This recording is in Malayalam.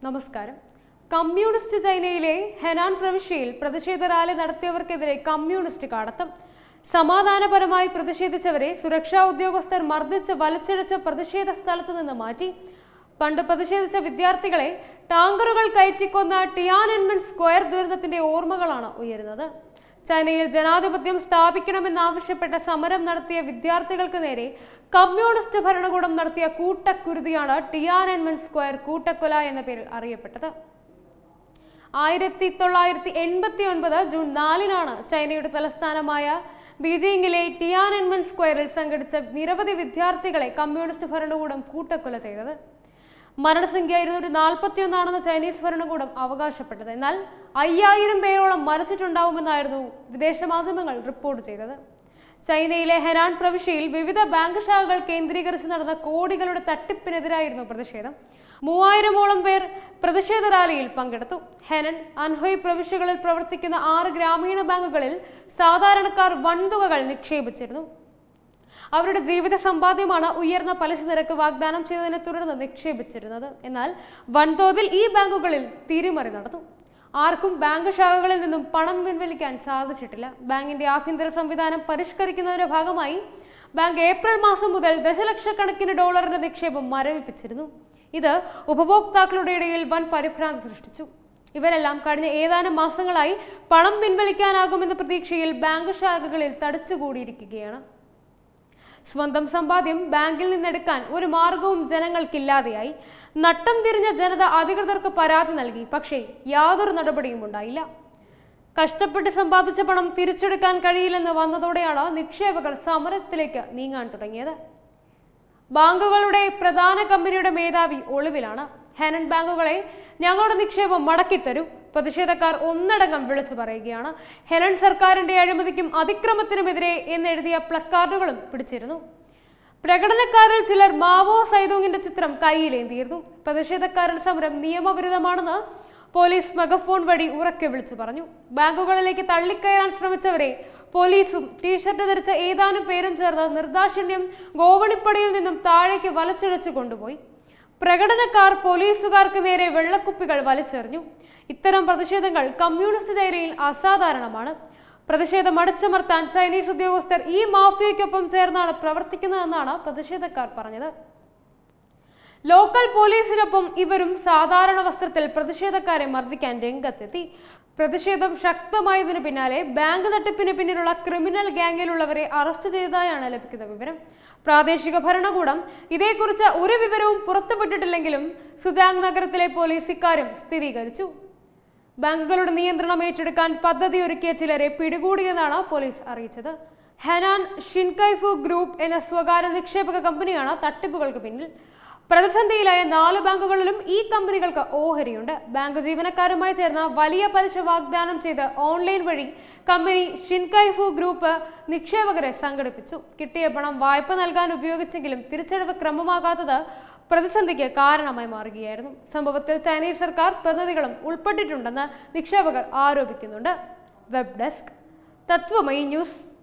നമസ്കാരം കമ്മ്യൂണിസ്റ്റ് ചൈനയിലെ ഹെനാൻ പ്രവിശ്യയിൽ പ്രതിഷേധ റാലി നടത്തിയവർക്കെതിരെ കമ്മ്യൂണിസ്റ്റ് കടത്തം സമാധാനപരമായി പ്രതിഷേധിച്ചവരെ സുരക്ഷാ ഉദ്യോഗസ്ഥർ മർദ്ദിച്ച് വലിച്ചിഴച്ച പ്രതിഷേധ സ്ഥലത്ത് നിന്ന് മാറ്റി പണ്ട് പ്രതിഷേധിച്ച വിദ്യാർത്ഥികളെ ടാങ്കറുകൾ കയറ്റിക്കൊന്ന ടിയാനൻമെൻ സ്ക്വയർ ദുരന്തത്തിന്റെ ഓർമ്മകളാണ് ഉയരുന്നത് ചൈനയിൽ ജനാധിപത്യം സ്ഥാപിക്കണമെന്നാവശ്യപ്പെട്ട സമരം നടത്തിയ വിദ്യാർത്ഥികൾക്ക് നേരെ കമ്മ്യൂണിസ്റ്റ് ഭരണകൂടം നടത്തിയ കൂട്ടക്കുരുതിയാണ് ടിയാനൻമെൻ സ്ക്വയർ കൂട്ടക്കൊല എന്ന പേരിൽ അറിയപ്പെട്ടത് ആയിരത്തി തൊള്ളായിരത്തി എൺപത്തി ഒൻപത് ജൂൺ നാലിനാണ് ചൈനയുടെ തലസ്ഥാനമായ ബീജിംഗിലെ ടിയാനൻമെൻ സ്ക്വയറിൽ സംഘടിച്ച നിരവധി വിദ്യാർത്ഥികളെ കമ്മ്യൂണിസ്റ്റ് ഭരണകൂടം കൂട്ടക്കൊല ചെയ്തത് മരണസംഖ്യ ഇരുന്നൂറ്റി നാൽപ്പത്തി ഒന്നാണെന്ന് ചൈനീസ് ഭരണകൂടം അവകാശപ്പെട്ടത് എന്നാൽ അയ്യായിരം പേരോളം മരിച്ചിട്ടുണ്ടാവുമെന്നായിരുന്നു വിദേശ മാധ്യമങ്ങൾ റിപ്പോർട്ട് ചെയ്തത് ചൈനയിലെ ഹെനാൻ പ്രവിശ്യയിൽ വിവിധ ബാങ്ക് ശാഖകൾ കേന്ദ്രീകരിച്ച് നടന്ന കോടികളുടെ തട്ടിപ്പിനെതിരായിരുന്നു പ്രതിഷേധം മൂവായിരമോളം പേർ പ്രതിഷേധ റാലിയിൽ പങ്കെടുത്തു ഹെനൻ അൻഹോയ് പ്രവിശ്യകളിൽ പ്രവർത്തിക്കുന്ന ആറ് ഗ്രാമീണ ബാങ്കുകളിൽ സാധാരണക്കാർ വൻതുകകൾ നിക്ഷേപിച്ചിരുന്നു അവരുടെ ജീവിത സമ്പാദ്യമാണ് ഉയർന്ന പലിശ നിരക്ക് വാഗ്ദാനം ചെയ്തതിനെ തുടർന്ന് നിക്ഷേപിച്ചിരുന്നത് എന്നാൽ വൻതോതിൽ ഈ ബാങ്കുകളിൽ തിരിമറി നടന്നു ആർക്കും ബാങ്ക് ശാഖകളിൽ നിന്നും പണം പിൻവലിക്കാൻ സാധിച്ചിട്ടില്ല ബാങ്കിന്റെ ആഭ്യന്തര സംവിധാനം പരിഷ്കരിക്കുന്നതിന്റെ ഭാഗമായി ബാങ്ക് ഏപ്രിൽ മാസം മുതൽ ദശലക്ഷക്കണക്കിന് ഡോളറിന്റെ നിക്ഷേപം മരവിപ്പിച്ചിരുന്നു ഇത് ഉപഭോക്താക്കളുടെ ഇടയിൽ വൻ പരിഭ്രാന്തി സൃഷ്ടിച്ചു ഇവരെല്ലാം കഴിഞ്ഞ ഏതാനും മാസങ്ങളായി പണം പിൻവലിക്കാനാകുമെന്ന പ്രതീക്ഷയിൽ ബാങ്ക് ശാഖകളിൽ തടിച്ചുകൂടിയിരിക്കുകയാണ് സ്വന്തം സമ്പാദ്യം ബാങ്കിൽ നിന്നെടുക്കാൻ ഒരു മാർഗവും ജനങ്ങൾക്കില്ലാതെയായി നട്ടം തിരിഞ്ഞ ജനത അധികൃതർക്ക് പരാതി നൽകി പക്ഷേ യാതൊരു നടപടിയും ഉണ്ടായില്ല കഷ്ടപ്പെട്ട് സമ്പാദിച്ച പണം തിരിച്ചെടുക്കാൻ കഴിയില്ലെന്ന് വന്നതോടെയാണ് നിക്ഷേപകർ സമരത്തിലേക്ക് നീങ്ങാൻ തുടങ്ങിയത് ബാങ്കുകളുടെ പ്രധാന കമ്പനിയുടെ മേധാവി ഒളിവിലാണ് ഹെനൻ ബാങ്കുകളെ ഞങ്ങളുടെ നിക്ഷേപം മടക്കിത്തരൂ പ്രതിഷേധക്കാർ ഒന്നടങ്കം വിളിച്ചു പറയുകയാണ് ഹെലൻ സർക്കാരിന്റെ അഴിമതിക്കും അതിക്രമത്തിനുമെതിരെ എന്നെഴുതിയ പ്ലക്കാർഡുകളും പിടിച്ചിരുന്നു പ്രകടനക്കാരിൽ ചിലർ മാവോ സൈദോങ്ങിന്റെ ചിത്രം കയ്യിലേന്തിയിരുന്നു പ്രതിഷേധക്കാരുടെ സമരം നിയമവിരുദ്ധമാണെന്ന് പോലീസ് മെഗഫോൺ വഴി ഉറക്കെ വിളിച്ചു പറഞ്ഞു ബാങ്കുകളിലേക്ക് തള്ളിക്കയറാൻ ശ്രമിച്ചവരെ പോലീസും ടീഷർട്ട് ധരിച്ച ഏതാനും പേരും ചേർന്ന് നിർദാക്ഷിണ്യം ഗോവണിപ്പടിയിൽ നിന്നും താഴേക്ക് വലിച്ചിഴച്ചു കൊണ്ടുപോയി പ്രകടനക്കാർ പോലീസുകാർക്ക് നേരെ വെള്ളക്കുപ്പികൾ വലിച്ചെറിഞ്ഞു ഇത്തരം പ്രതിഷേധങ്ങൾ കമ്മ്യൂണിസ്റ്റ് ചൈനയിൽ അസാധാരണമാണ് പ്രതിഷേധം അടിച്ചമർത്താൻ ചൈനീസ് ഉദ്യോഗസ്ഥർ ഈ മാഫിയയ്ക്കൊപ്പം ചേർന്നാണ് പ്രവർത്തിക്കുന്നതെന്നാണ് പ്രതിഷേധക്കാർ പറഞ്ഞത് ലോക്കൽ പോലീസിനൊപ്പം ഇവരും സാധാരണ വസ്ത്രത്തിൽ പ്രതിഷേധക്കാരെ മർദ്ദിക്കാൻ രംഗത്തെത്തി പ്രതിഷേധം ശക്തമായതിനു പിന്നാലെ ബാങ്ക് തട്ടിപ്പിന് പിന്നിലുള്ള ക്രിമിനൽ ഗാങ്ങിലുള്ളവരെ അറസ്റ്റ് ചെയ്തതായാണ് ലഭിക്കുന്ന വിവരം പ്രാദേശിക ഭരണകൂടം ഇതേക്കുറിച്ച് ഒരു വിവരവും പുറത്തുവിട്ടിട്ടില്ലെങ്കിലും സുജാങ് നഗരത്തിലെ പോലീസ് ഇക്കാര്യം സ്ഥിരീകരിച്ചു ബാങ്കുകളുടെ നിയന്ത്രണം ഏറ്റെടുക്കാൻ പദ്ധതി ഒരുക്കിയ ചിലരെ പിടികൂടിയെന്നാണ് പോലീസ് അറിയിച്ചത് ഹെനാൻ ഷിൻകൈഫു ഗ്രൂപ്പ് എന്ന സ്വകാര്യ നിക്ഷേപക കമ്പനിയാണ് തട്ടിപ്പുകൾക്ക് പിന്നിൽ പ്രതിസന്ധിയിലായ നാല് ബാങ്കുകളിലും ഈ കമ്പനികൾക്ക് ഓഹരിയുണ്ട് ബാങ്ക് ജീവനക്കാരുമായി ചേർന്ന് വലിയ പലിശ വാഗ്ദാനം ചെയ്ത് ഓൺലൈൻ വഴി കമ്പനി ഷിൻകൈഫു ഗ്രൂപ്പ് നിക്ഷേപകരെ സംഘടിപ്പിച്ചു കിട്ടിയ പണം വായ്പ നൽകാൻ ഉപയോഗിച്ചെങ്കിലും തിരിച്ചടവ് ക്രമമാകാത്തത് പ്രതിസന്ധിക്ക് കാരണമായി മാറുകയായിരുന്നു സംഭവത്തിൽ ചൈനീസ് സർക്കാർ പ്രതിനിധികളും ഉൾപ്പെട്ടിട്ടുണ്ടെന്ന് നിക്ഷേപകർ ആരോപിക്കുന്നുണ്ട് വെബ് ഡെസ്ക് തത്വമയി ന്യൂസ്